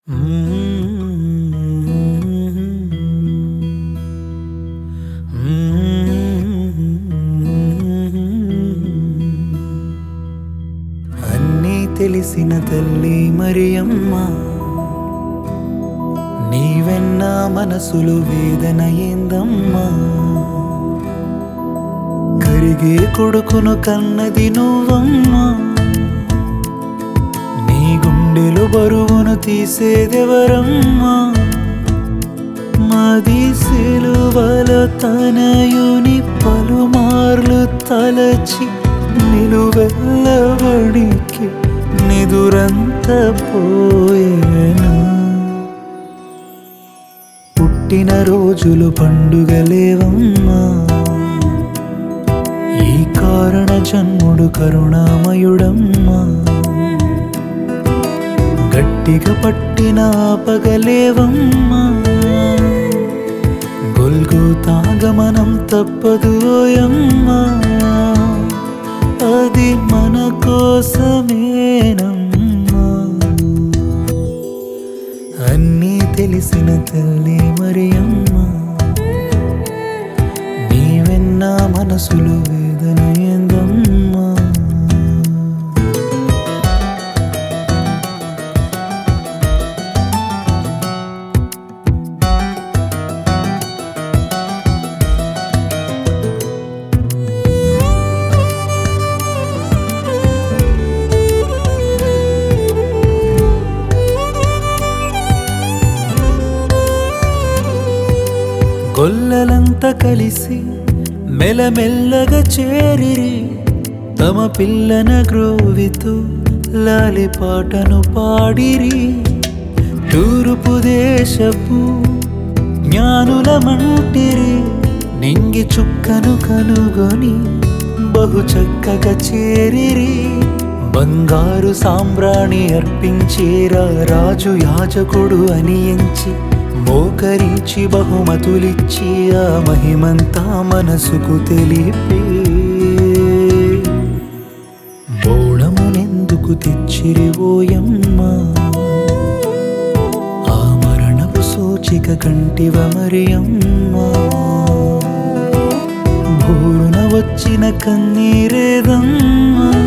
అన్నీ తెలిసిన తల్లి మరియమ్మ నీవెన్న మనసులు వేదన ఏందమ్మా కరిగే కొడుకును కన్నది నువ్వమ్మా నీ గుండెలు బరువును తీసేదెవరమ్మా మాది సిలువల తనయుని పలుమార్లు తలచి నిలువెల్లబడికి నిదురంత పోయేను పుట్టిన రోజులు పండుగలేవమ్మా ఈ కారణ జన్ముడు కరుణామయుడమ్మా గట్టిగా పట్టిన పగలేవమ్మా గొల్గు తాగమనం తప్పదు ఓయమ్మా అది మన కోసమేనమ్మా అన్నీ తెలిసిన తల్లి మరియమ్మ నీవెన్న మనసులు వేదన ఏందమ్మా గొల్లలంతా కలిసి మెల్లమెల్లగా చేరిరి తమ పిల్లన గ్రోవితూ లాలి పాటను పాడిరి తూర్పు దేశపు జ్ఞానుల మంటిరి నింగి చుక్కను కనుగొని బహు చక్కగా చేరిరి బంగారు సాంబ్రాణి అర్పించేరా రాజు యాజకుడు అని ఎంచి మోకరించి బహుమతులిచ్చి ఆ మహిమంతా మనసుకు తెలిపే బోళమునెందుకు తెచ్చిరి ఓయమ్మా ఆ మరణపు సూచిక కంటివ మరియమ్మా భూరున వచ్చిన కన్నీరేదమ్మా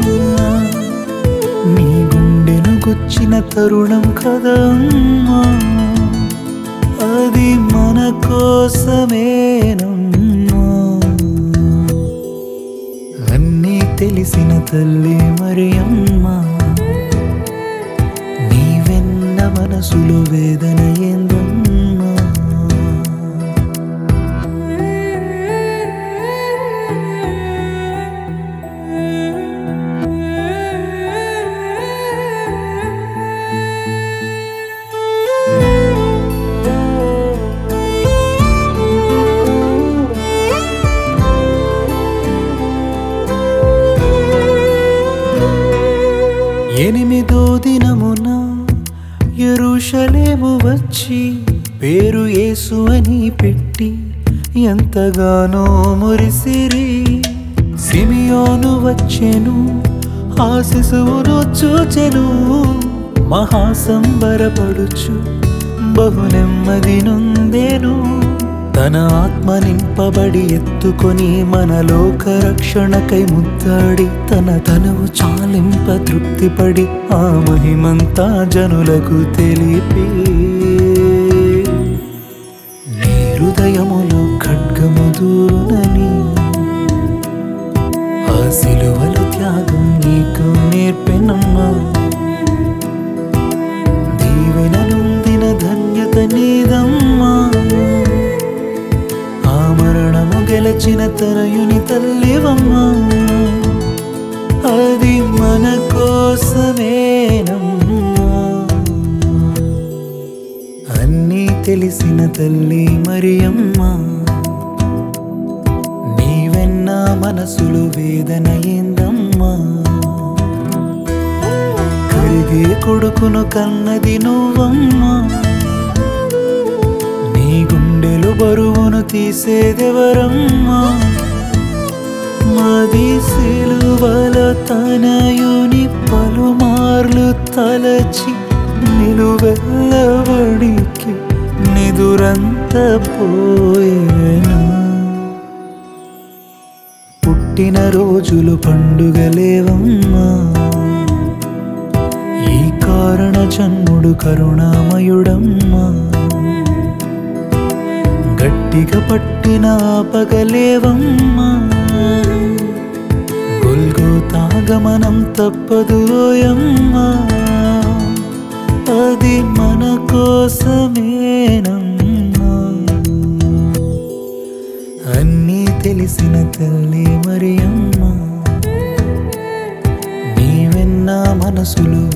నీ గుండెను గుచ్చిన తరుణం కదమ్మా అది మన కోసమేనమ్మా అన్నీ తెలిసిన తల్లి మరియమ్మ నీవెన్న మనసులో వేదన ఏందమ్మా ఎనిమిదో దినమున ఎరుషలేము వచ్చి పేరు యేసు అని పెట్టి ఎంతగానో మురిసిరి సిమియోను వచ్చెను ఆ శిశువును చూచెను మహాసంబరపడుచు బహు నెమ్మది నొందెను తన ఆత్మ నింపబడి ఎత్తుకొని మన లోక రక్షణకై ముద్దాడి తన తనువు చాలింప తృప్తిపడి ఆ మహిమంతా జనులకు తెలిపే నీ హృదయములో ఖడ్గము దూరునని ఆ సిలువలు త్యాగం నీకు నేర్పెనమ్మా దీవెన నొందిన ధన్యత నీదమ్మా ఆ మరణము గెలచిన తనయుని తల్లివమ్మా అది మన కోసమేనమ్మా అన్నీ తెలిసిన తల్లి మరియమ్మ నీవెన్న మనసులు వేదన ఏందమ్మా కరిగే కొడుకును కన్నది నువ్వమ్మా నీ గుండెలు బరువును తీసేదెవరమ్మా మాది సిలువల తనయుని పలుమార్లు తలచి నిలువెల్లబడికి నిదురంత పోయేను పుట్టిన రోజులు పండుగలేవమ్మా ఈ కారణ జన్ముడు కరుణామయుడమ్మా గట్టిగా పట్టిన పగలేవమ్మా గొల్గోతాగమనం తప్పదు ఓయమ్మా అది మన కోసమేనమ్మా అన్నీ తెలిసిన తల్లి మరి అమ్మా నీవెన్నా మనసులు